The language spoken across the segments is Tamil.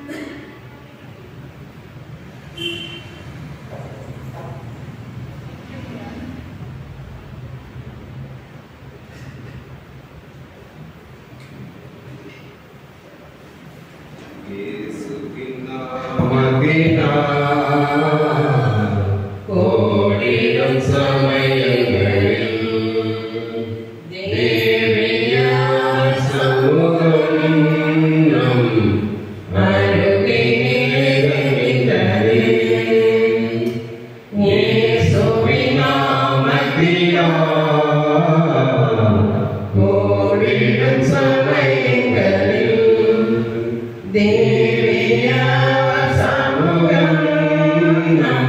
கோடிடும் சமயங்களில் தேவியார் சமூகம் நம் அருகினிலே நின்றதே. இயேசுவின் நாமத்தினால் கோடிடும் சமயங்களில் தேவியார் சமூகம் நம்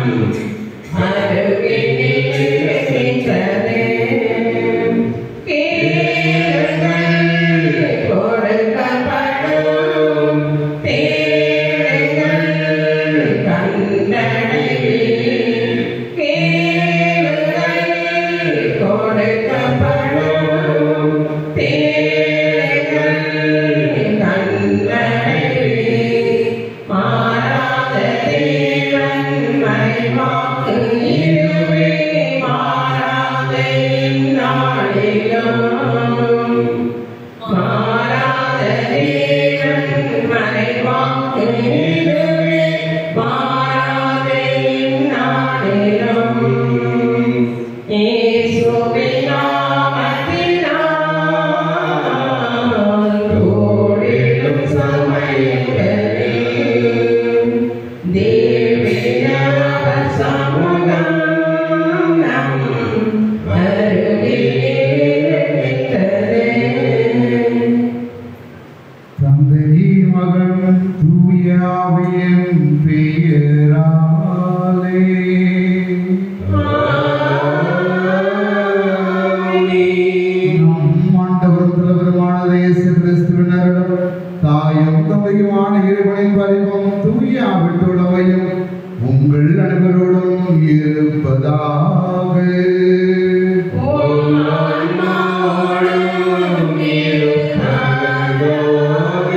மாறாத தேவன் மறைவாக்கு இதுவே மாறாத நாளிலும் மாறாத தேவன் மறைவாக்கு இதுவே மாறாத நாளிலும் இயேசுவின் நாமத்தினால் ஓடிடும் சமயங்களில் தேவியார் சமூகம் நம் அருகிலே நிற்கிறது. தந்தை மகன் தூயாவியின் பெயராலே நம் ஆண்டவரும் தலைவருமான இயேசு கிறிஸ்துவினரிடம் தாயும் தந்தையுமான இறைவனின் பரிவும் தூயாவிட்டுள்ளவையும் உங்கள் அனைவரோடும் இருப்பதாக உம் ஆன்மாவோடும் இருப்பதாக.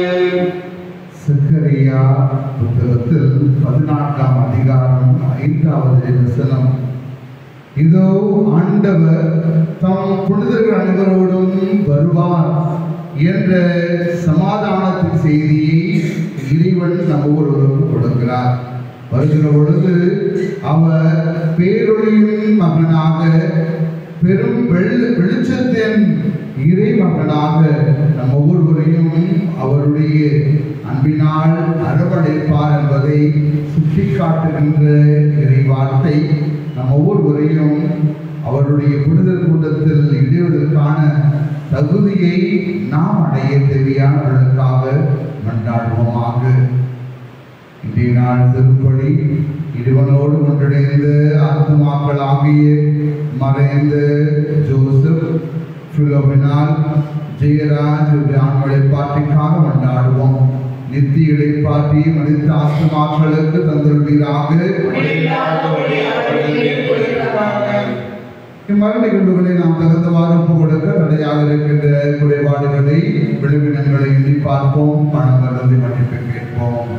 சக்கரியா புத்தகத்தில் பதினான்காம் அதிகாரம் ஐந்தாவது வசனம் இதோ ஆண்டவர் தம் புனிதர்கள் அனைவரோடும் வருவார் என்ற சமாதானத்தின் செய்தியை இறைவன் நம்ம ஒருவருக்கு கொடுக்கிறார் வருகிற பொழுது அவர் பேரொழியின் மகனாக பெரும் வெள்ள வெளிச்சத்தின் இறைமகனாக நம் ஒவ்வொருவரையும் அவருடைய அன்பினால் அரவணைப்பார் என்பதை சுட்டிக்காட்டுகின்ற இறைவார்த்தை நம் ஒவ்வொருவரையும் அவருடைய புனிதர் கூட்டத்தில் இடைவதற்கான தகுதியை நாம் அடைய தேவையானவர்களுக்காக மன்றாடுவோமாக இன்றைய நாள் திருப்பலி இறைவனோடு ஒன்றிணைந்த ஆத்மாக்கள் ஆகிய மறைந்த ஜோசப் பிலோமினால் ஜெயராஜ் ஆண்மலை பாட்டிக்காக கொண்டாடுவோம் நித்திய இடைப்பாட்டி மனித ஆத்மாக்களுக்கு தந்துள்வீராக ஒளியில்லாத ஒளியாளர்கள் மேற்கொள்கிறாங்க. இம்மரண நிகழ்வுகளை நாம் தகுந்தவாறு ஒப்பு கொடுக்க தடையாக இருக்கின்ற குறைபாடுகளை விளைவினங்களை எண்ணி பார்ப்போம் பணம் கருதி மன்னிப்பு கேட்போம்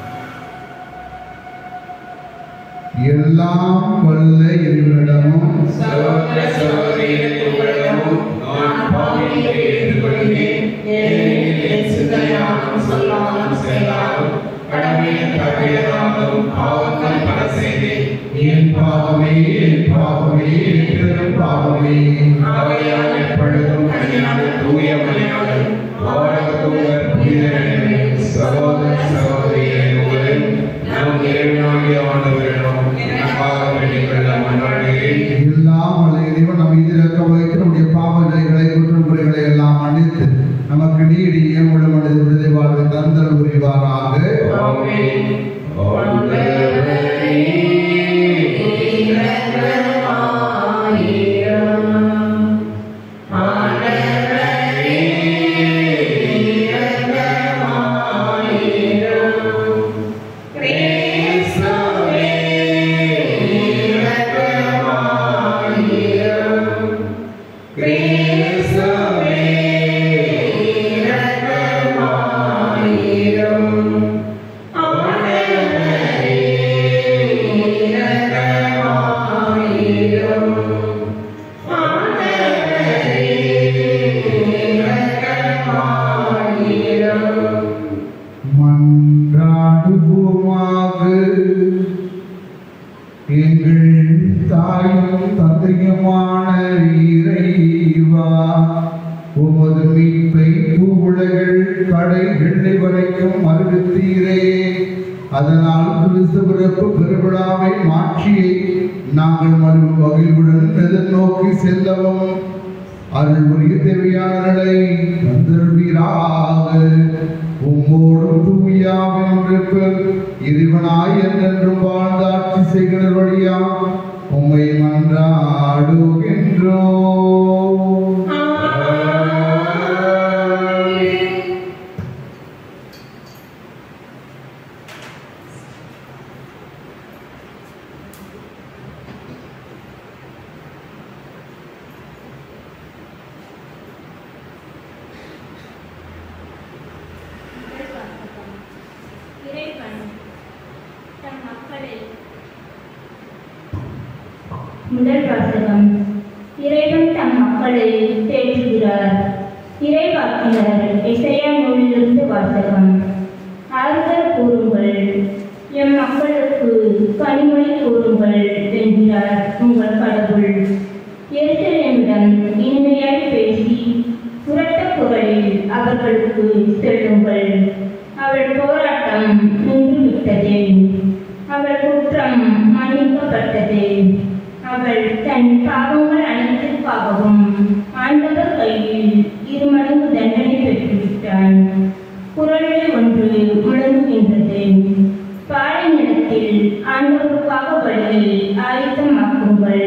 எல்லாம் வல்ல இறைவனிடமும் சகோதர சகோதரிகளுக்கு உங்களிடமும் நான் பாவியை ஏற்றுக்கொள்கிறேன். ஏனெனில் என் சிந்தனையாலும் சொல்லாலும் செயலாலும் கடமையின் தவிரமாகவும் பாவங்கள் பல செய்தேன். என் பாவமே என் பாவமே என் பெரும் பாவமே ஆகையால் எப்பொழுதும் கனியான தூய மலையாளர் வாழக தூதர் புனிதர்களே, சகோதர சகோதரிகளே உங்களில் நம் இறைவனாகிய ஆண்டவரிடம் எனக்காக வேண்டிக் கொள்ள மன்றாடுகிறேன் எல்லாம் வல்ல இறைவன் நம் மீது இறக்க வைத்து நம்முடைய பாவ நிலைகளை குற்றம் குறைகளை எல்லாம் மன்னித்து நமக்கு நீடிய முழு மனித விடுதலை வாழ்வை தந்தல் புரிவாராக ஆமென். ஆண்டவரே, ஆண்டவரே, கிறிஸ்துவே, கிறிஸ்துவே, இரக்கமாயிரும். மன்றாடுவோமாக எங்கள் தாயும் தந்தையுமான இறைவா உமது மீட்பை பூவுலகில் கடை வெள்ளை வரைக்கும் அறிவித்தீரே அதனால் கிறிஸ்து பிறப்பு பெருவிழாவை மாற்றி நாங்கள் மறு மகிழ்வுடன் எதிர்நோக்கி செல்லவும் அருள் புரிய தேவையானவர்களை தந்தருவீராக உம்மோடும் தூயாவின் இறைவனாய் என்றென்றும் வாழ்ந்து ஆட்சி செய்கிற வழியா உம்மை மன்றாடுகின்றோ இறைவன் தம் மக்களை முதல் வாசகம் இறைவன் தம் மக்களை தேற்றுகிறார் இறைவாக்கினர் இசையா நூலிலிருந்து வாசகம் ஆறுதல் கூறுங்கள் எம் மக்களுக்கு கனிமொழி கூறுங்கள் என்கிறார் உங்கள் கடவுள் எருசலேமிடம் இனிமையாய் பேசி உரத்த குரலில் அவர்களுக்கு செல்லுங்கள் அவள் போராட்டம் நின்றுவிட்டது அவள் குற்றம் மன்னிக்கப்பட்டது அவள் தன் பாவங்கள் அனைத்திற்காகவும் ஆண்டவர் கையில் இருமடங்கு தண்டனை பெற்றுவிட்டாள் குரலில் ஒன்று முழங்குகின்றது பாலை நிலத்தில் ஆண்டவருக்காக வழியை ஆயத்தமாக்குங்கள்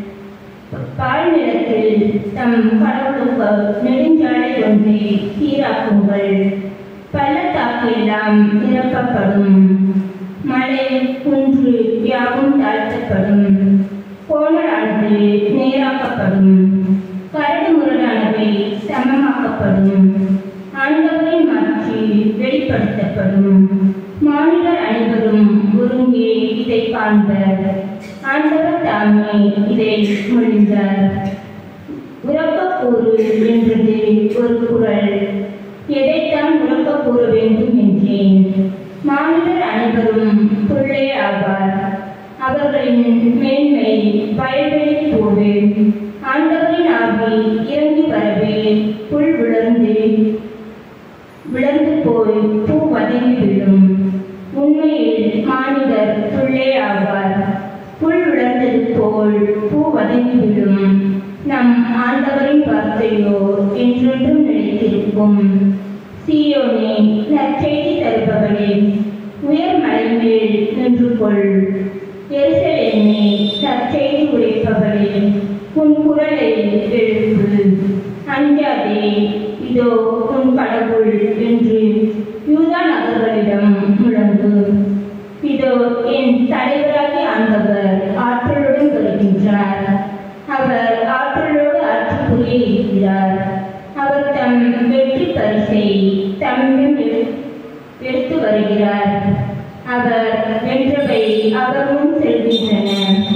பால் நிலத்தில் தம் கடவுளுக்கு நெடுஞ்சாலை ஒன்றை சீராக்குங்கள் பள்ளத்தாக்கெல்லாம் நிரப்பப்படும் மலை குன்று யாவும் தாழ்த்தப்படும் கோணலானது நேராக்கப்படும் கரடு முரடானவை சமமாக்கப்படும் ஆண்டவரின் மாட்சி வெளிப்படுத்தப்படும் மாநிலர் அனைவரும் ஒருங்கே இதை காண்பர் ஆண்டவர் தாமே இதை மொழிந்தார் உறக்கக் கூறு என்றது ஒரு குரல் எதைத்தான் உறக்கக் கூற வேண்டும் என்றேன் மாநிலர் அனைவரும் புள்ளே ஆவார் அவர்களின் மேன்மை வயல்வெளி போது ஆண்டவரின் ஆவி இறங்கி வரவே புல் விளர்ந்து விளர்ந்து போய் பூ வதங்கி விழும் உண்மையில் மானிடர் புள்ளே ஆவார் புல் விளர்ந்தது போல் பூ வதங்கி விழும் நம் ஆண்டவரின் வார்த்தையோ என்றென்றும் நிலைத்திருக்கும் சீயோனே நற்செய்தி தருபவளே உயர் மலை மேல் நின்று கொள் எருசலேமே நற்செய்தி உரைப்பவளே உன் குரலை எழுப்பு அஞ்சாதே இதோ உன் கடவுள் என்று யூதா நகர்களிடம் முழங்கு இதோ என் தலைவராகிய ஆண்டவர் ஆற்றலுடன் வருகின்றார் அவர் ஆற்றலோடு ஆட்சி புரிய இருக்கிறார் அவர் தம் வெற்றி பரிசை தம்மிடம் எடு- எடுத்து வருகிறார் அவர் வென்றவை அவர் முன் செல்கின்றன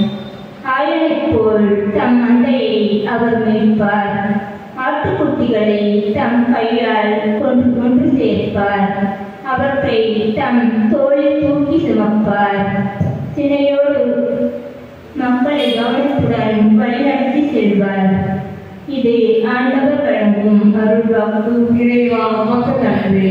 ஆயனைப் போல் தம் மந்தையை அவர் மேய்ப்பார் ஆட்டுக்குட்டிகளை தம் கையால் கொண்டு கொண்டு சேர்ப்பார் அவற்றை தம் தோளில் தூக்கி சுமப்பார் சினையோடு மக்களை கவனத்துடன் வழிநடத்தி செல்வார் இது ஆண்டவர் வழங்கும் அருள்வாக்கு இறைவா உமக்கு நன்றி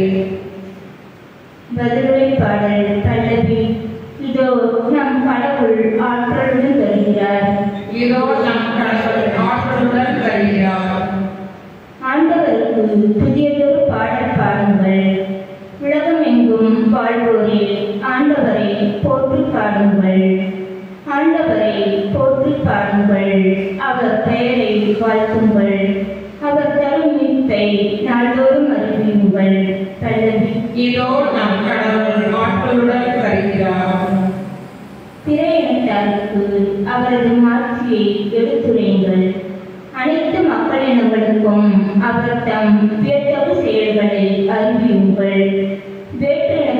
பதிலுரை பாடல் பல்லவி இதோ நம் கடவுள் ஆற்றலுடன் வருகிறார் இதோ நம் கடவுள் ஆற்றலுடன் வருகிறார் ஆண்டவருக்கு புதியதொரு பாடல் பாடுங்கள் உலகம் எங்கும் வாழ்வோரே ஆண்டவரை போற்றி பாடுங்கள் ஆண்டவரை போற்றி பாடுங்கள் அவர் பெயரை வாழ்த்துங்கள் அவர் தரும் மீட்பை நாள்தோறும் அறிவியுங்கள் பல்லவி இதோ நம் கடவுள் ஆற்றலுடன் வருகிறார் பிற இனத்தாருக்கு அவரது மாட்சியை எடுத்துரையுங்கள் அனைத்து மக்களினங்களுக்கும் அவர் தம் வியத்தகு செயல்களை அறிவியுங்கள் வேற்று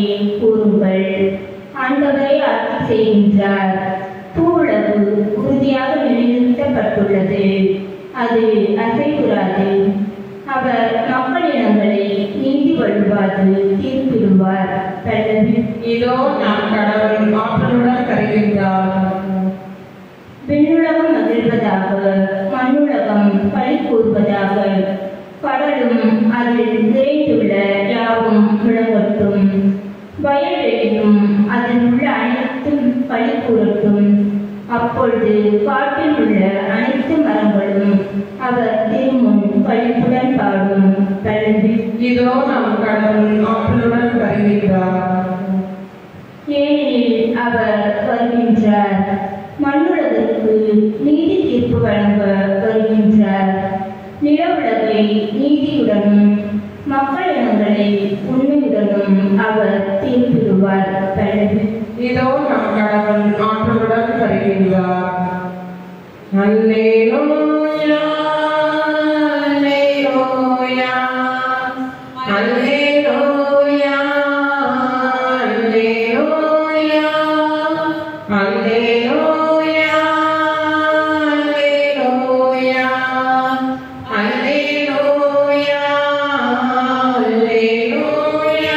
கூறுங்கள் ஆண்டவரே ஆட்சி செய்கின்றார் பூவுலகு உறுதியாக நிலைநிறுத்தப்பட்டுள்ளது அது அசைவுறாது அவர் மக்களினங்களை நீதி வழுவாது தீர்ப்பிடுவார் பல்லவி இதோ நம் கடவுள் ஆற்றலுடன் தருகின்றார் விண்ணுலகம் மகிழ்வதாக மண்ணுலகம் களி கூறுவதாக கடலும் அதில் நிறைந்துள்ள யாவும் முழங்கட்டும் வயல்வெளியும் அதில் உள்ள அனைத்தும் களி கூறட்டும் அப்பொழுது காட்டில் உள்ள அனைத்து மரங்களும் அவர் திருமுன் களிப்புடன் பாடும் பல்லவி இதோ நம் கடவுள் ஆற்றலுடன் வருகின்றார் ஏனெனில் அவர் வருகின்றார் மண்ணுலகிற்கு நீதி தீர்ப்பு வழங்க வருகின்றார் நிலவுலகை நீதியுடனும் மக்கள் இனங்களை உண்மையுடனும் அவர் தீர்ப்பிடுவார் பல்லவி இதோ நம் கடவுள் ஆற்றலுடன் வருகின்றார் அல்லேலூயா அல்லேலூயா அல்லேலூயா அல்லேலூயா அல்லேலூயா அல்லேலூயா அல்லேலூயா அல்லேலூயா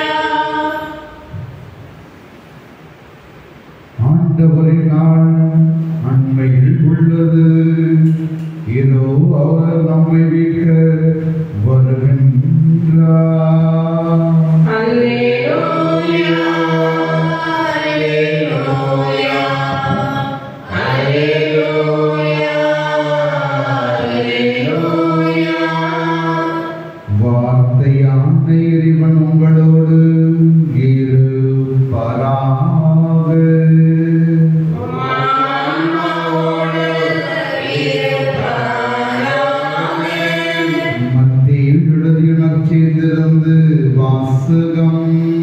ஆண்டவரின் நாள் அண்மையில் உள்ளது இதோ அவர் நம்மை மீட்க வருகின்றார் Alleluia, alleluia, alleluia, alleluia. வார்த்தையான இறைவன் உங்களோடு இருப்பாராக மத்தியில் எழுதிய நற்செய்தியிலிருந்து வாசகம்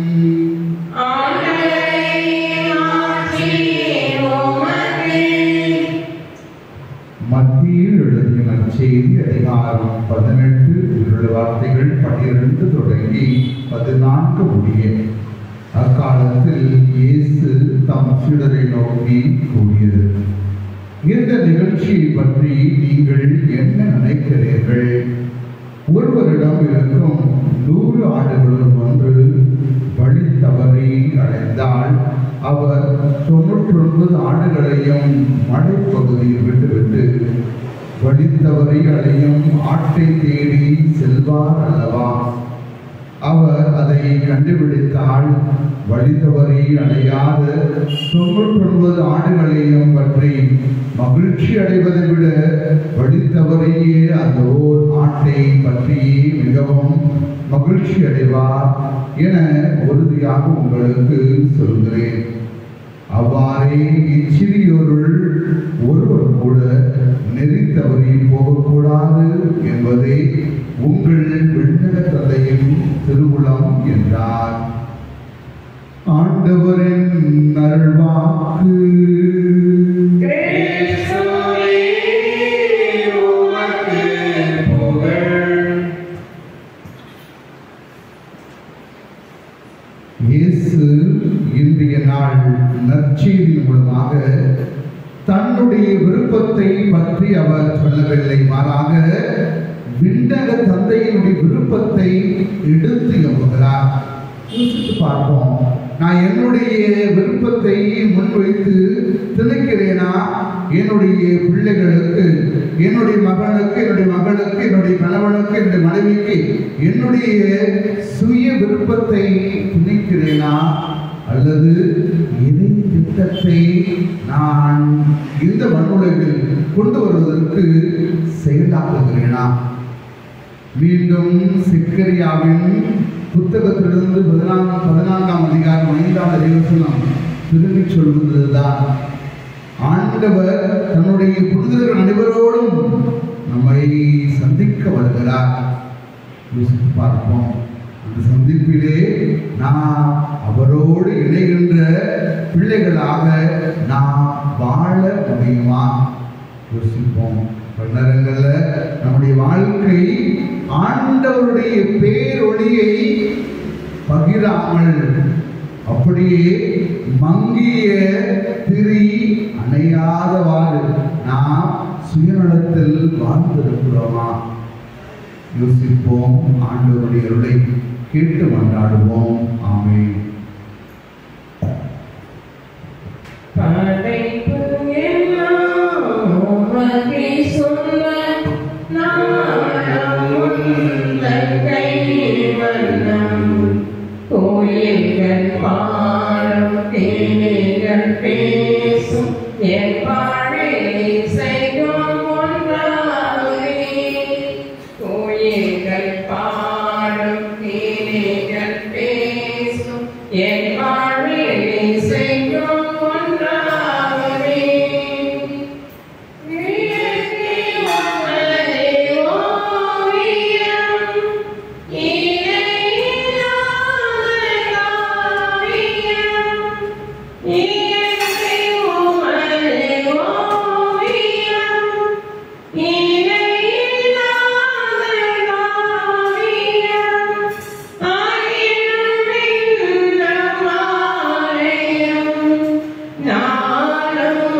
மத்தியில் எழுதிய நற்செய்தி அதிகாரம் பதினெட்டு இவருடைய வார்த்தைகள் பன்னிரண்டு தொடங்கி பதினான்கு முடிய அக்காலத்தில் இயேசு தம் சீடரை நோக்கி கூறியது இந்த நிகழ்ச்சியை பற்றி நீங்கள் என்ன நினைக்கிறீர்கள் ஒருவரிடம் இருக்கும் நூறு ஆடுகளும் ஒன்று வழி தவறி அடைந்தால் அவர் தொண்ணூற்றி ஒன்பது ஆடுகளையும் மலைப்பகுதியில் விட்டுவிட்டு வழி தவறி அடையும் ஆட்டை தேடி செல்வார் அல்லவா அவர் அதை கண்டுபிடித்தால் வழி தவறி அடையாத தொண்ணூற்றி ஒன்பது ஆடுகளையும் பற்றி மகிழ்ச்சி அடைவதை விட வழி தவறியே அந்த ஓர் ஆட்டை பற்றியே மிகவும் மகிழ்ச்சி அடைவார் என உறுதியாக உங்களுக்கு சொல்கிறேன் அவ்வாறே இச்சிறியோருள் ஒருவர் கூட நெறி தவறி போகக்கூடாது என்பதே உங்கள் விண்ணக தந்தையின் திருவுளம் என்றார் ஆண்டவரின் நல்வாக்கு கிறிஸ்துவே, உமக்கு புகழ். இயேசு இன்றைய நாள் நற்செய்தி மூலமாக தன்னுடைய விருப்பத்தை பற்றி அவர் சொல்லவில்லை மாறாக விண்ணக தந்தையினுடைய விருப்பத்தை எடுத்து எம்புகிறார் யோசித்து பார்ப்போம் நான் என்னுடைய விருப்பத்தை முன்வைத்து திணிக்கிறேனா என்னுடைய பிள்ளைகளுக்கு என்னுடைய மகனுக்கு என்னுடைய மகளுக்கு என்னுடைய கணவனுக்கு என்னுடைய மனைவிக்கு என்னுடைய சுய விருப்பத்தை திணிக்கிறேனா அல்லது இறை திட்டத்தை நான் இந்த மண்ணுலகில் கொண்டு வருவதற்கு செயலாக்குகிறேனா மீண்டும் சிக்கரியாவின் புத்தகத்திலிருந்து பதினான்கு பதினான்காம் அதிகாரம் ஐந்தாம் அதிகாரம் திரும்பிச் சொல்வதுதான் ஆண்டவர் தன்னுடைய புனிதர்கள் அனைவரோடும் நம்மை சந்திக்க வருகிறார் யோசித்து பார்ப்போம் அந்த சந்திப்பிலே நாம் அவரோடு இணைகின்ற பிள்ளைகளாக நாம் வாழ முடியுமா யோசிப்போம் பன்னரங்கள்ல நம்முடைய வாழ்க்கை ஆண்டவருடைய பேரொளியை பகிராமல் அப்படியே மங்கிய திரி அணையாதவாறு நாம் சுயநலத்தில் வாழ்ந்திருக்கிறோமா யோசிப்போம் ஆண்டவருடைய அருளை கேட்டு மன்றாடுவோம் ஆமென் படைப்பு எல்லாம் உமக்கே சொல்ல நானும் உந்தன் கைவண்ணம். கோயில்கள் பாடும் தேனிகள் பேசும் என் பாடலை செய்யும் ஒன்றாகவே. கோயில்கள் பாடும் தேனிகள் பேசும் என் வாழ்விலே செய்யும் ஒன்றாகவே. இயற்கை உமது ஓவியம், இணையில்லாத காவியம். இயற்கை உமது ஓவியம், இணையில்லாத காவியம். ஆயிரம் எண்ணம் ஆலயம், நாளும்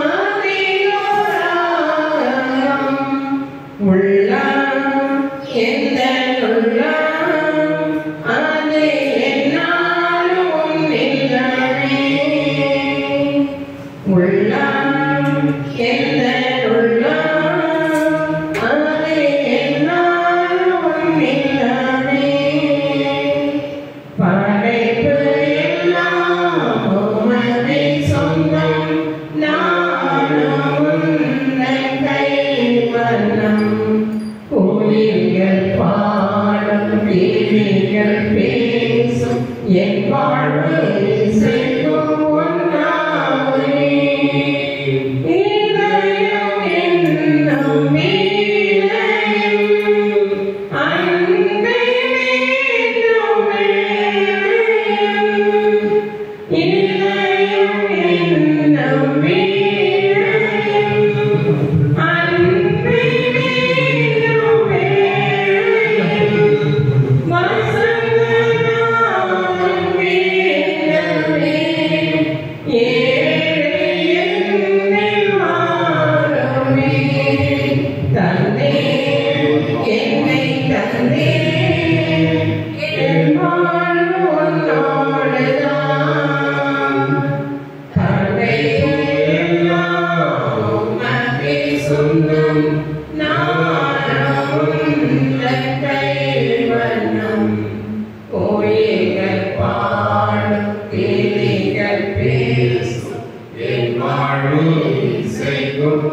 அதிலோராயம். உள்ளம் எந்த உள்ளம் அது என்னாலும் இல்லமே உள்ளம் எந்த உள்ளம் அது என்னாலும் இல்லமே படைப்பு எல்லாம் உமது சொந்தம் நானும் உந்தன் கைவண்ணம் கோயில்கள் பாடும் தேவிகள் பேசும் என் வாழ்வு செய்யும் ஒன்றாகவே இதயம் என்னும் வீணையும் அன்பை வேண்டும் வேளையும் இதயம் என்னும் வீணையும் அன்பை வேண்டும் வேளையும் வசந்தநாதம் வேண்டவே ஏழை என்னில் வாழவே தந்தே என்னை தந்தே என் வாழ்வு உன்னோடுதான் தந்தையெல்லாம் உமக்கே சொந்தம் நானும் உந்தன் கைவண்ணம் கோயில்கள் பாடும் கிளிகள் பேசும் என் வாழ்வு செய்யும்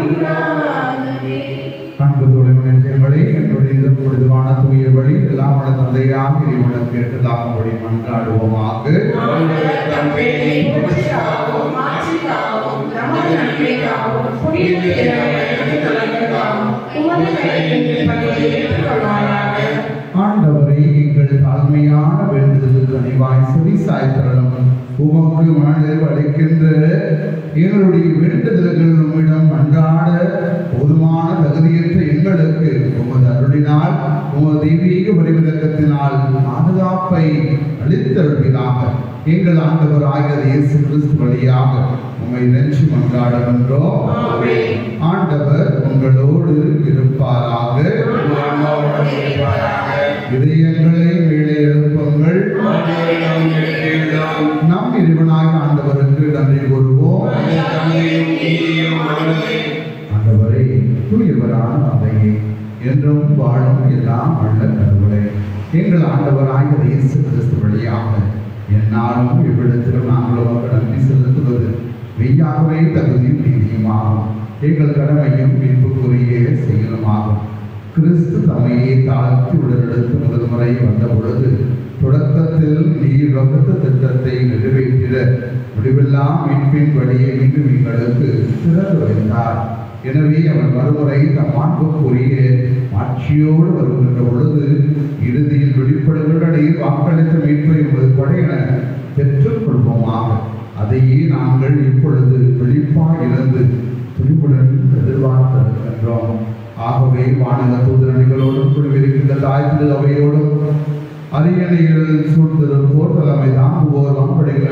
ஒன்றாகவே அன்பு தொழில்நுட்பங்களை என்னுடைய இந்த பொழுதுவான தூய வழி எல்லாம் வள தந்தையாக இறைவனுக்கு கேட்டதாகும்படி மன்றாடுவோமாக ஆண்டவர் தம் பேரை புகழ்ச்சிக்காகவும், மாட்சிக்காகவும், நமது நன்மைக்காகவும், புனித இறைவனுக்கு நலனுக்காகவும், உமது கையில் பணியை ஏற்றுக்கொள்வாயாக. ஆண்டவரை எங்கள் தாழ்மையான வேண்டுதலுக்கு அணிவாய் செவி சாய்த்தரணும் உமக்கு மனதில் அளிக்கின்ற எங்களுடைய வேண்டுதல்கள் உம்மிடம் அன்றாட போதுமான தகுதியற்ற எங்களுக்கு உமது அருளினால் உமது தெய்வீக வடிவிலக்கத்தினால் பாதுகாப்பை அளித்தருளினாக எங்கள் ஆண்டவர் ஆகிய இயேசு கிறிஸ்து வழியாக உம்மை நெஞ்சு மன்றாடுகின்றோம் ஆமென். ஆண்டவர் உங்களோடு இருப்பாராக ஆண்டவரோடு இருப்பாராக. இதயங்களை மேலே எழுப்புங்கள் ஆண்டவரிடம் எழுதியுள்ளோம். நம் இறைவனாக ஆண்டவருக்கு நன்றி கூறுவோம் உமது தந்தையும் நீதியும் ஆண்டவரே, ஆண்டவரே தூயவரான தந்தையே என்றும் வாழும் எல்லாம் அல்ல கடவுளே எங்கள் ஆண்டவராகிய இயேசு கிறிஸ்து வழியாக என்னாலும் இவ்விடத்திலும் நாங்கள் உமக்கு நன்றி செலுத்துவது மெய்யாகவே தகுதியும் நீதியுமாகும் எங்கள் கடமையும் மீட்புக்குரிய செயலுமாகும் கிறிஸ்து தம்மையே தாழ்த்தி உடலெடுத்து முதல் முறை வந்த பொழுது தொடக்கத்தில் நீர் வகுத்த திட்டத்தை நிறைவேற்றிட முடிவெல்லாம் மீட்பின் வழியை மீண்டும் எங்களுக்கு திறந்து வைத்தார் எனவே அவர் மறுமுறை தம் மாண்புக்குரிய ஆட்சியோடு வருகின்ற பொழுது இறுதியில் வெளிப்படுகின்ற நீர் வாக்களித்த மீட்பை உமது கொடையென பெற்றுக் கொள்வோமாக அதையே நாங்கள் இப்பொழுது வெளிப்பாய் இருந்து துணிவுடன் எதிர்பார்த்திருக்கின்றோம் ஆகவே வானக தூதரணிகளோடும் குழுவிருக்கின்ற தாய் திரு அவையோடும் அரியணைகள் சூழ்ந்திருப்போர் தலைமை தாங்குவோர் வான்படைகள்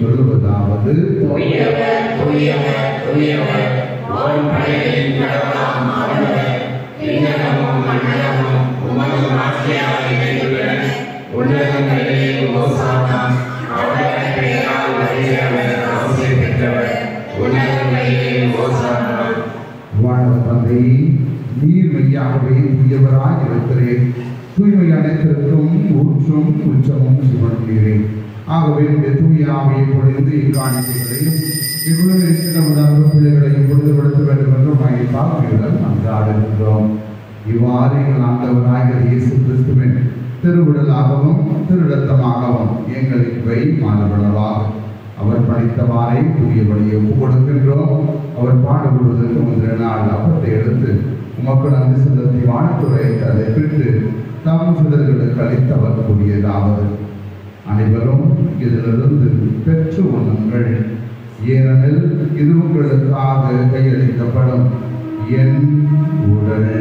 சொல்லுவதாவது தூயவர் தூயவர் தூயவர் வான்படைகளின் கடவுளாம் ஆண்டவர் விண்ணகமும் மண்டலமும் உமது ஆட்சியால் நிறைந்துள்ளன உன்னதங்களிலே ஓசானா அவர் பெயரால் வருகிறவர் ஆசை பெற்றவர் உன்னதங்களிலே ஓசானா வாழ்ந்த தந்தையே நீர் மெய்யாகவே தூயவராய் இருக்கிறேன் தூய்மை அனைத்திற்கும் ஊற்றும் உச்சமும் சிவனுகிறேன் ஆகவே இந்த தூய ஆவியை பொழிந்து இக்காணிக்கைகளையும் இவ்வுலகில் இருக்கிறவதாக பிள்ளைகளையும் பொழுதுபடுத்த வேண்டும் என்று மயை பார்வையுடன் அன்றாடுகின்றோம் இவ்வாறு எங்கள் ஆண்டவராக இயேசு கிறிஸ்துவின் திருவிடலாகவும் திருடத்தமாகவும் எங்களுக்கு இவை மாறுபடவாக அவர் படைத்தவாறே புதிய வழியை ஒப்புக் கொடுக்கின்றோம் அவர் பாடுபடுவதற்கு முந்தின நாள் அப்பத்தை எடுத்து உமக்கு நன்றி செலுத்தி வானத்துறை அதை பிட்டு தாம் சிலர்களுக்கு அளித்தவர் கூறியதாவது அனைவரும் இதிலிருந்து பெற்று உண்ணுங்கள் ஏனெனில் இது உங்களுக்காக கையளிக்கப்படும் என் உடல்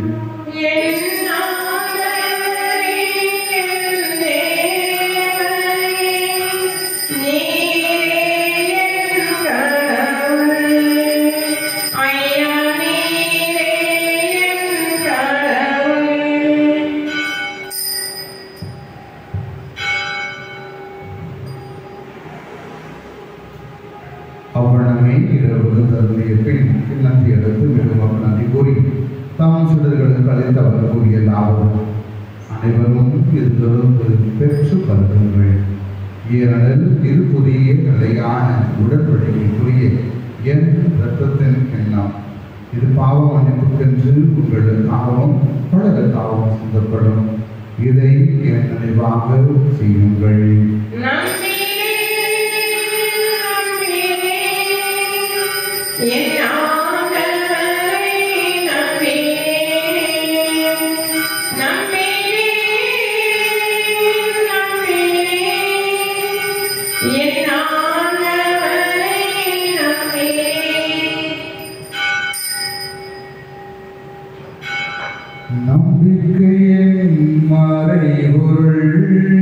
அவ்வளமே இரவு தருடைய பின் கிண்ணத்தை எடுத்து மிகவும் நன்றி கூறி தாம் சிலர்களுக்கு அளித்தவர் கூறியதாவது அனைவரும் இதிலிருந்து பெற்று பருகுங்கள் ஏனெனில் இது புதிய நிலையான உடன்படிக்கைக்குரிய என் இரத்தத்தின் கிண்ணம் இது பாவ மன்னிப்புக்கென்று உங்களுக்காகவும் பலருக்காகவும் சிந்தப்படும் இதை என் நினைவாக செய்யுங்கள் நம்பிக்கையின் மறைபொருள்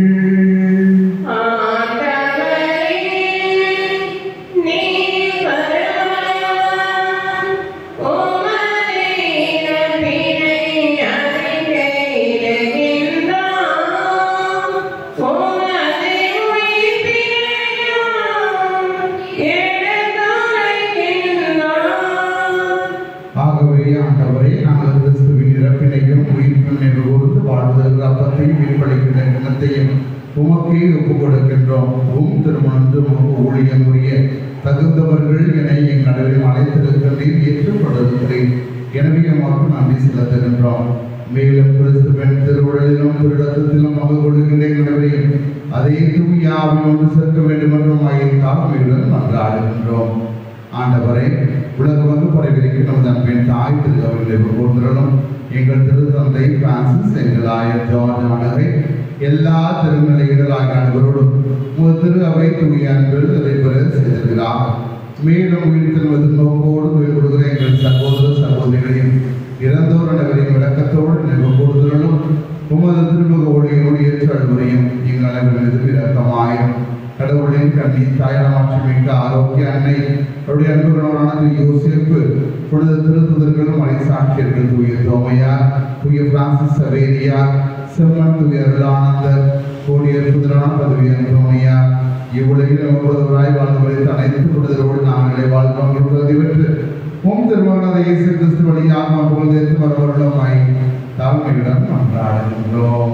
ஆகவே ஆண்டவரே நாங்கள் கிறிஸ்துவின் இறப்பினையும் உயிர்ப்பின் நினைவுகூர்ந்து வாழ்வதற்கு அப்பத்தையும் மீன்பளிக்கின்ற கிணத்தையும் உமக்கே ஒப்புக் கொடுக்கின்றோம் உம் திருமணந்து உமக்கு ஊழியம் புரிய தகுந்தவர்கள் என என் நடுவில் அழைத்திருக்கின்றீர் ஏற்றுக்கொண்டிருக்கிறேன் எனவே உமக்கு நன்றி செலுத்துகின்றோம் மேலும் கிறிஸ்துவின் திருவுடலிலும் திருடத்திலும் மகள் கொள்கின்ற நடுவரையும் அதே தூயாவில் ஒன்று சேர்க்க வேண்டும் என்றும் ஆயிருந்தால் மேலும் நன்றாடுகின்றோம் ஆண்டவரே உலகமக்கு பரவிருக்கின்ற தன்பின் தாய் திரு அவர்களை கூர்ந்திரலும் எங்கள் திருத்தந்தை பிரான்சிஸ் எங்கள் ஆயர் ஜார்ஜ் ஆனரை எல்லா திருநிலையினராக அனைவரோடும் உங்கள் திரு அவை தூய அன்பில் நடைபெற செய்திருக்கிறார் மேலும் உயிர்த்தல் நோக்கோடு உயிர் கொடுக்கிற எங்கள் சகோதர சகோதரிகளையும் இறந்தோர் அனைவரையும் விளக்கத்தோடு நினைவு கூறுதலும் உமது திருமுக ஒளியோடு ஏற்று அழுவரையும் எங்கள் அனைவரும் மீது இரக்கமாயிரும் கடவுளின் கண்ணி தாயனமாற்றி மிக்க ஆரோக்கிய அன்னை அவருடைய அன்புகளோடான திரு யோசேப்பு புனித திருத்துதர்களும் மறைசாட்சியர்கள் தூய தோமையா தூய பிரான்சிஸ் சவேரியா செம்மன் தூய அருளானந்தர் கோடிய புதிரான பதவி அந்தோனியா இவ்வுலகில் நமக்குவராய் வாழ்ந்து வரைத்த அனைத்து புனிதரோடு நாங்களே வாழ்க்கை பிரதிபெற்று உம் திருமகனாத இயேசு கிறிஸ்து வழியாக புகழ் தேர்த்து வரவருடமாய் தாழ்மையுடன் மன்றாடுகின்றோம்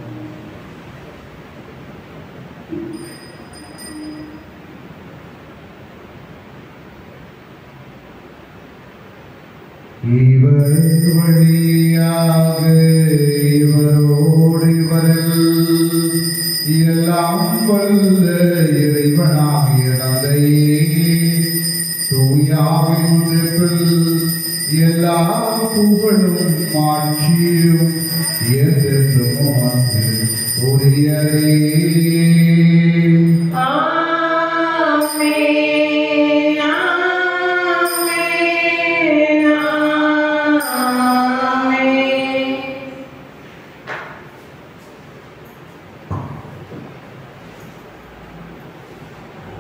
இவர் வழியாக இவரோடு இவரில் எல்லாம் வல்ல இறைவனாகிய தந்தையே தூயாவின் ஒன்றிப்பில் எல்லா புகழும் மாட்சியும் என்றென்றும் உமக்கு உரியரே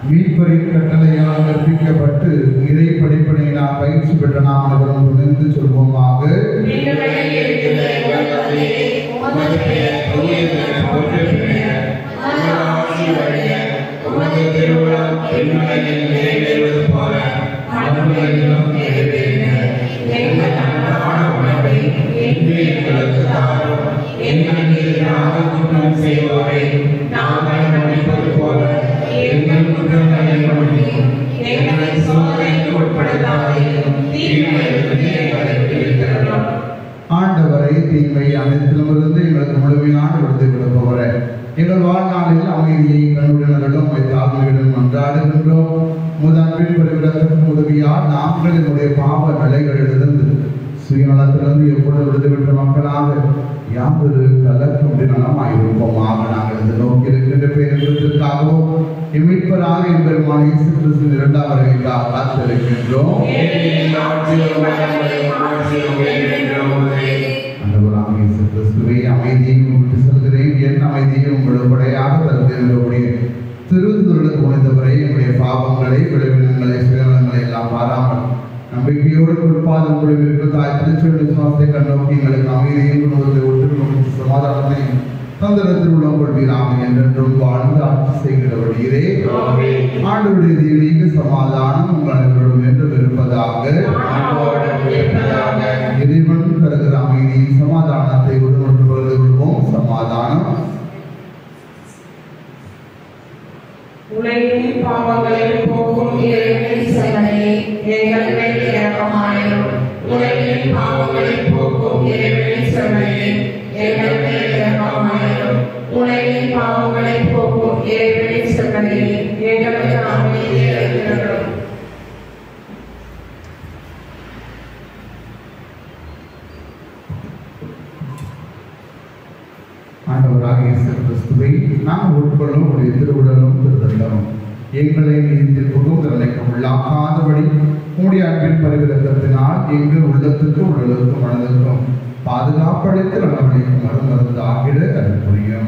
மீட்பரின் கட்டளையால் கற்பிக்கப்பட்டு இறை படிப்பனையினால் பயிற்சி பெற்ற நாம் அனைவரும் துணிந்து சொல்வோமாக விண்ணுலகில் இருக்கிற எங்கள் தந்தையே, உமது பெயர் தூயது என போற்றப் பெறுக. உமது ஆட்சி வருக. உமது திருவுளம் விண்ணுலகில் நிறைவேறுவது போல மண்ணுலகிலும் நிறைவேறுக. எங்கள் அன்றாட உணவை இன்று எங்களுக்கு தாரும். எங்களுக்கு எதிராக குற்றம் செய்வோரை நாங்கள் மன்னிப்பது போல எங்கள் குற்றங்களை மன்னியும். எங்களை சோதனைக்கு உட்படுத்தாதேயும் தீமையிலிருந்து எங்களை விடுவித்தருளும். ஆண்டவரை தீமை அனைத்திலுமிருந்து எங்களுக்கு முழுமையான விடுதலை கொடுப்பவரே எங்கள் வாழ்நாளில் அமைதியை கண்ணுடனர்களும் தாழ்மையுடன் மன்றாடுகின்றோம் முதன்பின் பெருவிடத்திற்கும் உதவியால் நாங்கள் என்னுடைய பாவ நிலைகளிலிருந்து சுயநலத்திலிருந்து எப்பொழுது விடுதலை மக்களாக யாதொரு கலக்கமுடைய நலமாயிருப்போமாக நாங்கள் இந்த நோக்கி இருக்கின்ற பேரிடத்திற்காகவும் இம்மிப்பராக எம்பெருமான இயேசு கிறிஸ்துவின் இரண்டாம் வருகைக்காக காத்திருக்கின்றோம் ஏனெனில் ஆட்சியும் வல்லமையும் ஆட்சியும் என்றென்றும் உமதே. ஆண்டவராக இயேசு கிறிஸ்துவை அமைதியை விட்டு செல்கிறேன் என் அமைதியை உங்களுக்கு கொடையாக தருகிறவருடைய திருந்துருளுக்கு உணர்ந்தவரை என்னுடைய பாவங்களை விளைவினங்களை சுயநலங்களை எல்லாம் பாராமல் நம்பிக்கையோடு குறிப்பாதம் குழுவிற்கு தாய் திருச்செயல் விசுவாசத்தை கண்ணோக்கி எங்களுக்கு அமைதியை உணர்ந்து ஒற்றுமை சமாதானத்தையும் தந்திரத்தில் உள்ள கொள்வீராக என்றென்றும் வாழ்ந்து ஆட்சி செய்கிறவர்களே ஆமென். ஆண்டவருடைய தெய்வீக சமாதானம் உங்கள் அனைவரும் என்றும் இருப்பதாக ஆண்டவருடன் இருப்பதாக. இறைவன் தருகிற அமைதியை சமாதானத்தை ஒருவருக்கு பகிர்ந்து கொள்வோம் சமாதானம் உலகின் பாவங்களை போக்கும் இறைவனின் சகனையே எங்கள் மேல் இரக்கமாயிரும் உலகின் பாவங்களை போக்கும் இறைவனின் சகனையே எங்கள் மேல் இரக்கமாயிரும் உலகின் பாவங்களை போக்கும் இறைவனின் சகனையே எங்களுக்கு அமைதியை அளிக்கிறோம் ஆண்டவராக இயேசு கிறிஸ்துவை நாம் உட்கொள்ளும் உடைய திருவுடலும் திருத்தலும் எங்களை நீதிப்புக்கும் திறனைக்கும் உள்ளாக்காதபடி உடைய அன்பின் பரிவிலக்கத்தினால் எங்கள் உள்ளத்துக்கு உடலுக்கும் மனதுக்கும் பாதுகாப்பளித்து நலவழிக்கும் மருமருந்து ஆகிட அது புரியும்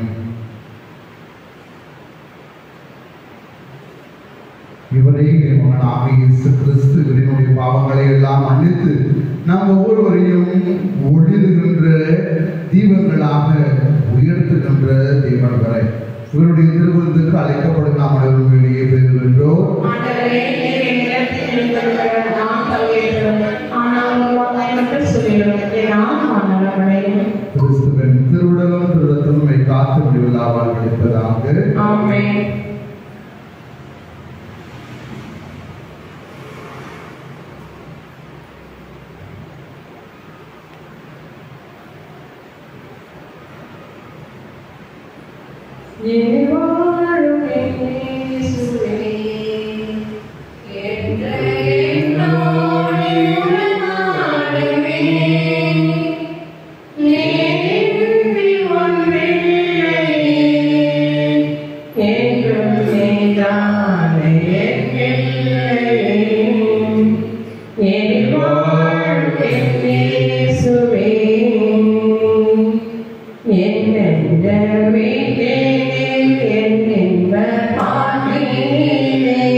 இவரே இறைமகனாக இயேசு கிறிஸ்து இவரினுடைய பாவங்களை எல்லாம் மன்னித்து நாம் ஒவ்வொருவரையும் ஒளிருகின்ற தீபங்களாக உயர்த்துகின்ற தீபன்களை இவருடைய திருவுருத்துக்கு அழைக்கப்படும் நாம் அனைவரும் வெளியே பெறுகின்றோம் ஆண்டவரே, நீர் என்னிடத்தில் இருந்தவர் நான் தகுதியற்றவன். ஆனால் உம் வார்த்தை மட்டும் சொல்லிடும். என் ஆன்மா நலமடையும். கிறிஸ்துவின் திருவுடலும் திருத்தலும் காத்து முடிவில்லாமல் கிடைப்பதாக ஆமென். என் வாழும் இயேசுவே, என்ற என்னோடு உடனாடுவே. நீரின்றி ஒன்றில்லையே, என்றும் நீதானே என் எல்லையே. என் வாழும் இயேசுவே, என்னென்றமே என் இன்ப பாட்டிலே.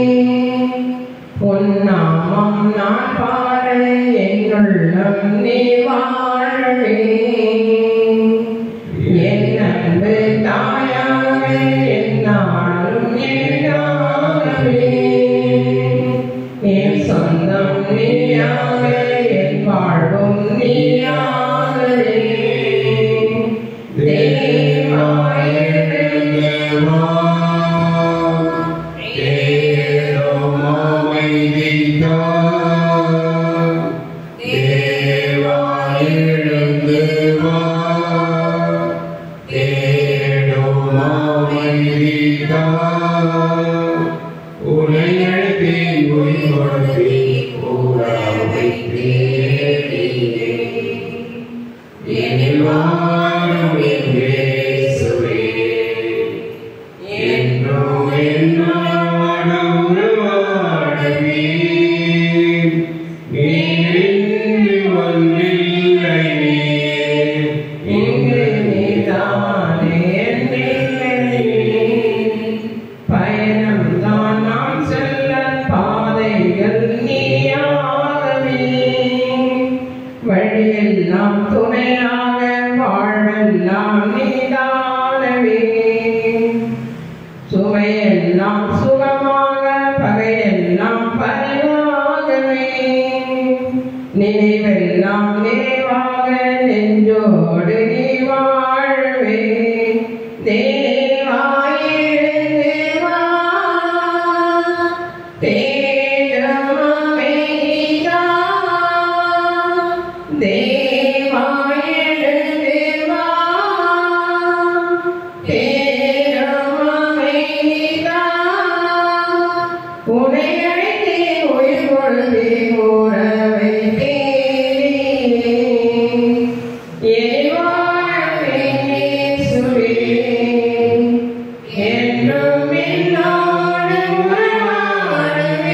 உன் நாமம் நான் பாட என்னுள்ளம் நீ வாழவே என் அன்பு தாயாக என்னாலும் என்னாகவே என் சொந்தம் நீயாக என் வாழ்வும் நீயாகவே தேவா எழுந்து வா தேடும் எல்லாம் சுகமாக பகையெல்லாம் பரிவாகவே நினைவெல்லாம் நிறைவாக நெஞ்சோடு நீ வாழ்வே தேவா எழுந்து வா தேஜமே நீதா தேவா எழுந்து வா தேஜமே நீதா உன்னை அழைத்தே உயிர் கொழுந்தே உறவை தேடினே எரிவாழவே இயேசுவே என்றும் என்னோடு உறவாடவே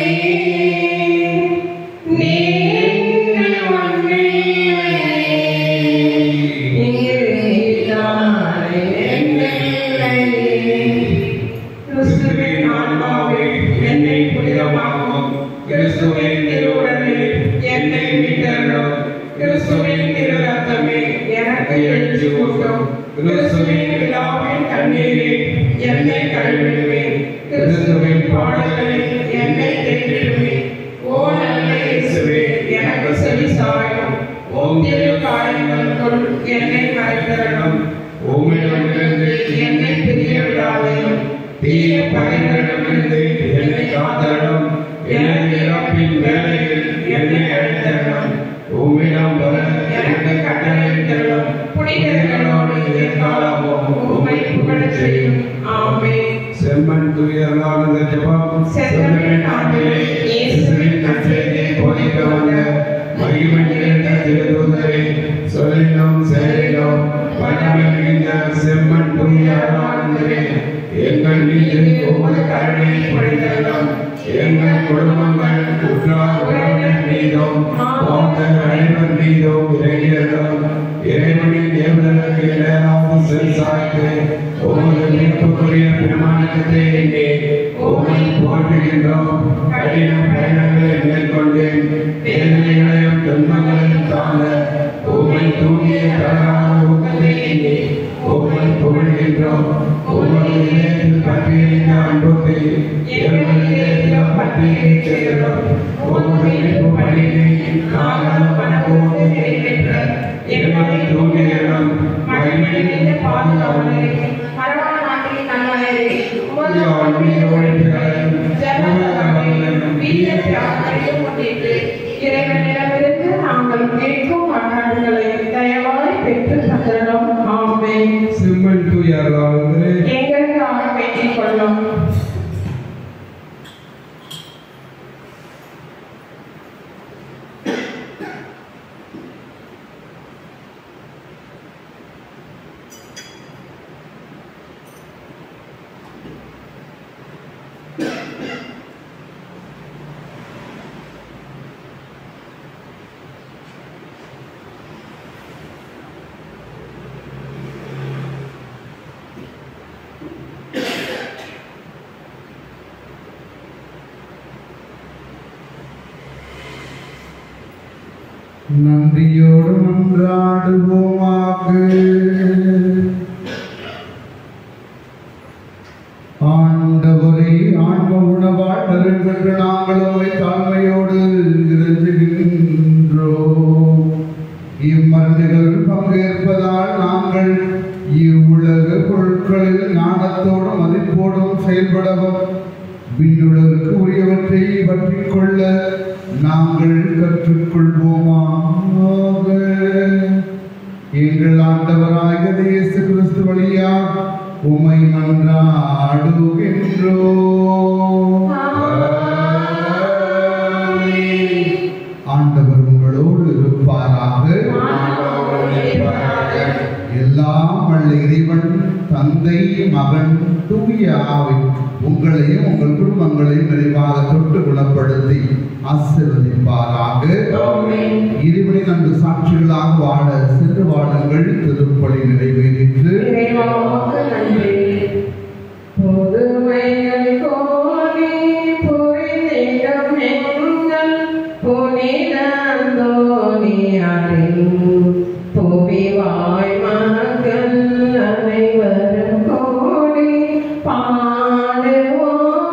நீ என்னை ஒன்றிலே இங்கு நீதானே என்னில்லை. கிறிஸ்துவின் ஆன்மாவே என்னை புனிதமாக்கும் கிறிஸ்துவின் திருவுடலே என்னை மீட்டருளும் கிறிஸ்துவின் திரு ரத்தமே எனக்கு எழுச்சி கூட்டும் கிறிஸ்துவின் விழாவின் கண்ணீரே என்னை கழுவிடுவேன் கிறிஸ்துவின் பாடல்களை என்னை தேற்றிடுவேன் ஓ நல்ல இயேசுவே எனக்கு செவி சாயும் ஓம் திரு காரியங்களுக்குள் என்னை மறைத்தரணும் உம்மிடமிருந்து என்னை பிரிய விடாதேயும் தீய பகைகளிடமிருந்து என்னை காத்தரணும் எனது இறப்பின் வேலையில் என்னை அழைத்தரணும் உம்மிடம் வர எனக்கு கட்டளையிட்டரணும் புனிதர்களோடு எக்காலமும் உம்மை புகழச் செய்யும் ஆமென் செம்மன் துயரலான இந்த ஜெபம் செம்மன் நாட்டிலே இயேசுவின் நற்செய்தியை போதிக்க வந்த மகிமை நிறைந்த திருத்தூதரை சொல்லினோம் செயலினோம் வல்லமை மிகுந்த செம்மன் துயரலானவரே எங்கள் மீது ஒவ்வொரு கருணையை பொழிந்தருளும் எங்கள் குடும்பங்கள் உற்றார் உறவினர் மீதும் வாழ்ந்த அனைவர் மீதும் இறங்கியருளும் இறைவனின் ஏவுதலுக்கு இடையராது செல்சாய்த்து உமது மீட்புக்குரிய பிரமாணத்தை எண்ணி உம்மை போற்றுகின்றோம் கடின பயணங்களை மேற்கொண்டேன் வேதனைகளையும் துன்பங்களையும் தாங்க உம்மை தூங்கிய தவறான ஊக்கத்தை எண்ணி உம்மை புகழ்கின்றோம் உமது இதயத்தில் பற்றியிருந்த அன்புக்கு எங்கள் இதயத்தில் பற்றியை செய்கிறோம் உமது மீட்பு பணியை நாங்கள் மனப்போடு நிறைவேற்ற எங்களை தூங்குகிறோம் மகிமை இந்த பாதுகாவலரே மரபான நாட்டின் நன்மையரே உமது இறைவனிடமிருந்து நாங்கள் கேட்கும் மன்னாடுகளை தயவாய் பெற்று தந்தரும் ஆமென் செம்மன் தூயாளர்களே எங்களுக்காக வேண்டிக் கொள்ளும் நன்றியோடு மன்றாடுவோமாக ஆண்டவரை ஆன்ம உணவால் தருகின்ற நாங்கள் உம்மை தாழ்மையோடு இறங்குகின்றோம் இம்மருந்துகள் பங்கேற்பதால் நாங்கள் இவ்வுலக பொருட்களில் ஞானத்தோடும் மதிப்போடும் செயல்படவும் விண்ணுலகுக்கு உரியவற்றை பற்றிக் கொள்ள நாங்கள் கற்றுக்கொள்வோமாக எங்கள் ஆண்டவராக இயேசு கிறிஸ்து வழியா உமை மன்றாடுகின்றோம் ஆண்டவர் உங்களோடு இருப்பாராக எல்லாம் வல்ல இறைவன் தந்தை மகன் தூய ஆவி உங்களையும் உங்கள் குடும்பங்களையும் நிறைவாக தொட்டு குணப்படுத்தி ஆசீர்வதிப்பாராக இறைவனின் அன்று சாட்சிகளாக வாழ சென்று வாழுங்கள் திருப்பலி நிறைவேறிற்று இறைவா உமக்கு நன்றி புதுமைகள் கோரி புரிந்திடும் எங்கள் புனிதந்தோனியாரின் புவி வாய் மக்கள் அனைவரும் கோடி பாடுவோம்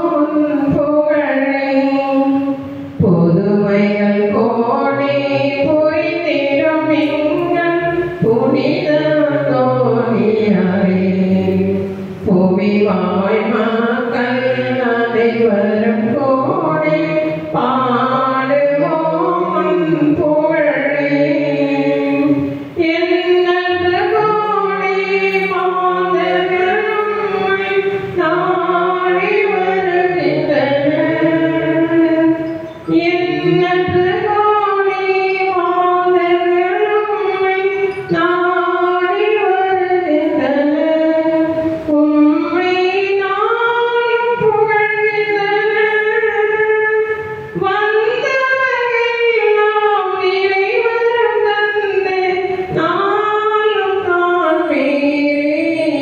வாய் மக்கள் அனைவரும் கோடி பாடுவோம் புகழே எண்ணற்ற கோடி மாதர்கள் உம்மை நாடி வருகின்றனர் எண்ணற்ற கோடி மாதர்கள் உம்மை நாடி வருகின்றனர் உம்மை நாளும் புகழ்கின்றனர் வந்தவர்களெல்லாம் இறைவரும் தந்து நாளும் காண்பீரே.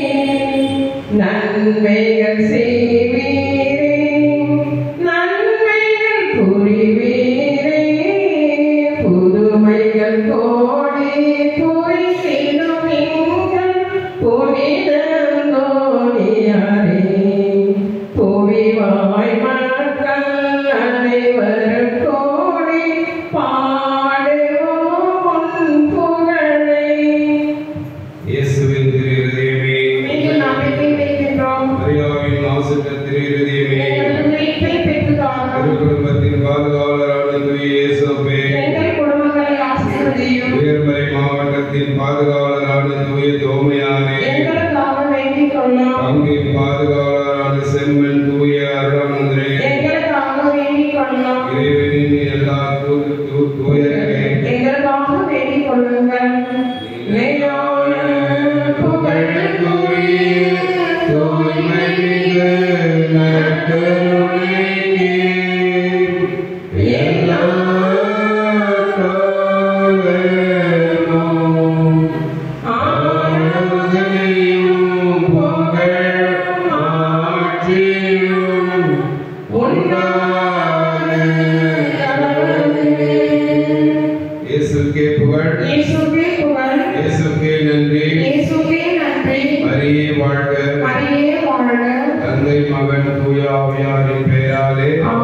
நன்மைகள் செய்வீரே நன்மைகள் புரிவீரே புதுமைகள் கோடி புரிசிடும் எங்கள் புனித தோழியாரே புவிவாய் மக்கள் அனைவரும் கோடி பாடுவோம் உன் புகழை இயேசுவின் திரு இருதயமே நீங்கள் நம்பிக்கை வைக்கின்றோம் மரியாவின் மாசற்ற திரு இருதயமே எங்களது மீட்பை பெற்றுதாரும் திருக்குடும்பத்தின் பாதுகாவலரான தூய இயேசுவே எங்கள் குடும்பங்களை ஆசீர்வதியும் உயர்மறை மாவட்டத்தின் பாதுகாவலரான தூய தோமையானே எங்களுக்காக வேண்டிக் கொள்ளும் பங்கின் பாதுகாவலரான செம்மன் தூய அருளானந்தரே எங்களுக்காக வேண்டிக் கொள்ளும் இறைவனின் எல்லா தூ- தூ- தூயர்களே எங்களுக்காக வேண்டிக் கொள்ளுங்கள் நிலையான புகழ் இயேசுக்கே புகழ் இயேசுவே புகழ் இயேசுக்கே நன்றி இயேசுவே நன்றி மரியே வாழ்க மரியே வாழ்க தந்தை மகன் தூய ஆவியாரின் பெயராலே ஆமென்